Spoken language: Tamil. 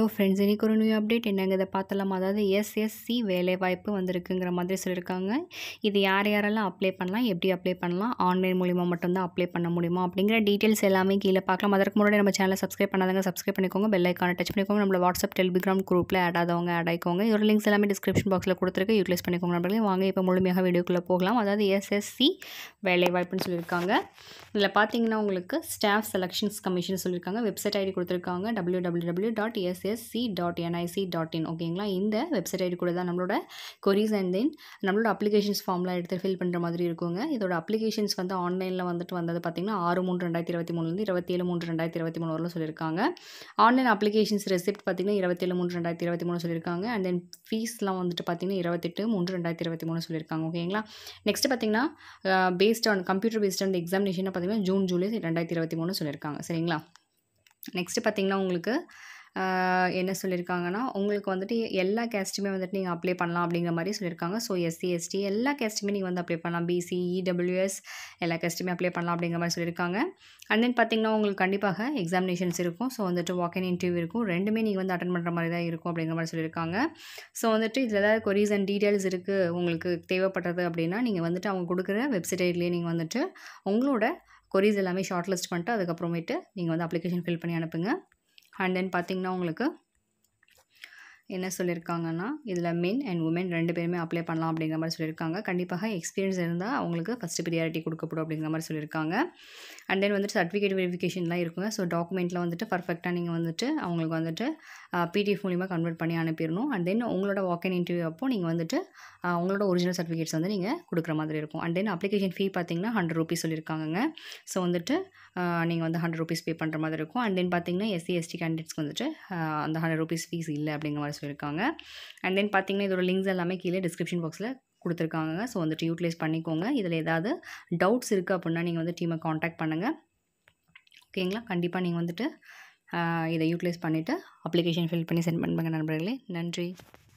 ஸோ ஃப்ரெண்ட்ஸ் இன்றைக்கி ஒரு நியூ அப்டேட் என்னங்க இதை பார்த்தலாம் அதாவது எஸ்எஸ்சி வேலைவாய்ப்பு வந்திருக்குங்கிற மாதிரி சொல்லியிருக்காங்க இது யார் யாரெல்லாம் அப்ளை பண்ணலாம் எப்படி அப்ளை பண்ணலாம் ஆன்லைன் மூலிமா மட்டும்தான் அப்ளை பண்ண முடியுமா அப்படிங்கிற டீட்டெயில்ஸ் எல்லாமே கீழே பார்க்கலாம் அதற்கு முன்னாடி நம்ம சேனலை சப்ஸ்கிரைப் பண்ணாதவங்க சப்ஸ்கிரைப் பண்ணிக்கோங்க பெல் ஐக்கானை டச் பண்ணிக்கோங்க நம்மளோட வாட்ஸ்அப் டெலிகிராம் குரூப்பில் ஆட் ஆதவங்க ஆட் ஆயிக்கோங்க இதோட லிங்க்ஸ் எல்லாமே டிஸ்கிரிப்ஷன் பாக்ஸில் கொடுத்துருக்கு யூட்டிலைஸ் பண்ணிக்கோங்க நம்மளே வாங்க இப்போ முழுமையாக வீடியோக்குள்ளே போகலாம் அதாவது எஸ்எஸ்சி வேலைவாய்ப்புன்னு சொல்லியிருக்காங்க இதில் பார்த்தீங்கன்னா உங்களுக்கு ஸ்டாஃப் செலெக்ஷன்ஸ் கமிஷன் சொல்லியிருக்காங்க வெப்சைட் ஐடி கொடுத்துருக்காங்க W W W dot SSC dot NIC dot in ஓகேங்களா இந்த வெப்சைட் ஐடி கூட தான் நம்மளோட கொரிஸ் அண்ட் தென் நம்மளோட அப்ளிகேஷன்ஸ் ஃபார்ம்லாம் எடுத்து ஃபில் பண்ணுற மாதிரி இருக்குங்க இதோட அப்ளிகேஷன்ஸ் வந்து ஆன்லைனில் வந்துட்டு வந்தது பார்த்திங்கன்னா ஆறு மூணு ரெண்டாயிரத்தி இருபத்தி மூணுலேருந்து இருபத்தேழு மூணு ரெண்டாயிரத்தி இருபத்தி மூணு வரலும் சொல்லியிருக்காங்க ஆன்லைன் அப்ளிகேஷன்ஸ் ரெசிப்ட் பார்த்திங்கன்னா இருபத்தேழு மூணு ரெண்டாயிரத்தி இருபத்தி மூணு சொல்லியிருக்காங்க அண்ட் தென் ஃபீஸ்லாம் வந்துட்டு பார்த்திங்கன்னா இருபத்தெட்டு மூணு ரெண்டாயிரத்தி இருபத்தி மூணு சொல்லியிருக்காங்க ஓகேங்களா நெக்ஸ்ட் பார்த்திங்கன்னா based on computer based on examination பார்த்திங்கன்னா ஜூன் ஜூலை ரெண்டாயிரத்தி இருபத்தி மூணு சொல்லியிருக்காங்க சரிங்களா நெக்ஸ்ட்டு பார்த்திங்கன்னா உங்களுக்கு என்ன சொல்லியிருக்காங்கன்னா உங்களுக்கு வந்துட்டு எல்லா கேஸ்ட்டுமே வந்துட்டு நீங்கள் அப்ளை பண்ணலாம் அப்படிங்கிற மாதிரி சொல்லியிருக்காங்க ஸோ எஸ்சி எஸ்டி எல்லா கேஸ்ட்டுமே நீங்கள் வந்து அப்ளை பண்ணலாம் பிசி இடபிள்யூஎஸ் எல்லா கேஸ்ட்டுமே அப்ளை பண்ணலாம் அப்படிங்கிற மாதிரி சொல்லியிருக்காங்க அண்ட் தென் பார்த்திங்கன்னா உங்களுக்கு கண்டிப்பாக எக்ஸாமினேஷன்ஸ் இருக்கும் ஸோ வந்துட்டு வாக் இன் இன்டர்வியூ இருக்கும் ரெண்டுமே நீங்கள் வந்து அட்டன் பண்ணுற மாதிரி தான் இருக்கும் அப்படிங்கிற மாதிரி சொல்லியிருக்காங்க ஸோ வந்துட்டு இதில் ஏதாவது கொரிஸ் அண்ட் டீட்டெயில்ஸ் இருக்குது உங்களுக்கு தேவைப்படுறது அப்படின்னா நீங்கள் வந்துட்டு அவங்க கொடுக்குற வெப்சைட் ஐட்லேயே நீங்கள் வந்துட்டு உங்களோட கொரிஸ் எல்லாமே ஷார்ட் லிஸ்ட் பண்ணிட்டு அதுக்கப்புறமேட்டு நீங்கள் வந்து அப்ளிகேஷன் ஃபில் பண்ணி அனுப்புங்க அண்ட் தென் பார்த்திங்கன்னா உங்களுக்கு என்ன சொல்லியிருக்காங்கன்னா இதில் மென் அண்ட் உமன் ரெண்டு பேருமே அப்ளை பண்ணலாம் அப்படிங்கிற மாதிரி சொல்லியிருக்காங்க கண்டிப்பாக எக்ஸ்பீரியன்ஸ் இருந்தால் அவங்களுக்கு ஃபஸ்ட்டு ப்ரியாரிட்டி கொடுக்கப்படும் அப்படிங்கிற மாதிரி சொல்லியிருக்காங்க அண்ட் தென் வந்துட்டு சர்டிஃபிகேட் வெரிஃபிகேஷன்லாம் இருக்குங்க ஸோ டாக்குமெண்ட்டில் வந்துட்டு பர்ஃபெக்டாக நீங்கள் வந்துட்டு அவங்களுக்கு வந்துட்டு பிடிஎஃப் மூலிமா கன்வெர்ட் பண்ணி அனுப்பிடணும் அண்ட் தென் உங்களோட வாக் இன் இன்டர்வியூ அப்போ நீங்கள் வந்துட்டு உங்களோட ஒரிஜினல் சர்டிஃபிகேட்ஸ் வந்து நீங்கள் கொடுக்குற மாதிரி இருக்கும் அண்ட் தென் அப்ளிகேஷன் ஃபீ பார்த்தீங்கன்னா ஹண்ட்ரட் ருபீஸ் சொல்லியிருக்காங்க ஸோ வந்துட்டு நீங்கள் வந்து ஹண்ட்ரட் ருபீஸ் பே பண்ணுற மாதிரி இருக்கும் அண்ட் தென் பார்த்தீங்கன்னா எஸ்சி எஸ்டி கேண்டிடேட்ஸ்க்கு வந்துட்டு அந்த ஹண்ட்ரட் ருபீஸ் ஃபீஸ் இல்லை அப்படிங்கிற மாதிரி சொல்லியிருக்காங்க அண்ட் தென் பார்த்தீங்கன்னா இதோட லிங்க்ஸ் எல்லாமே கீழே டிஸ்கிரிப்ஷன் பாக்ஸில் கொடுத்துருக்காங்க ஸோ வந்துட்டு யூட்டிலைஸ் பண்ணிக்கோங்க இதில் ஏதாவது டவுட்ஸ் இருக்குது அப்படின்னா நீங்கள் வந்து டீமை காண்டாக்ட் பண்ணுங்கள் ஓகேங்களா கண்டிப்பாக நீங்கள் வந்துட்டு இதை யூட்டிலைஸ் பண்ணிவிட்டு அப்ளிகேஷன் ஃபில் பண்ணி சென்ட் பண்ணுங்க நண்பர்களே நன்றி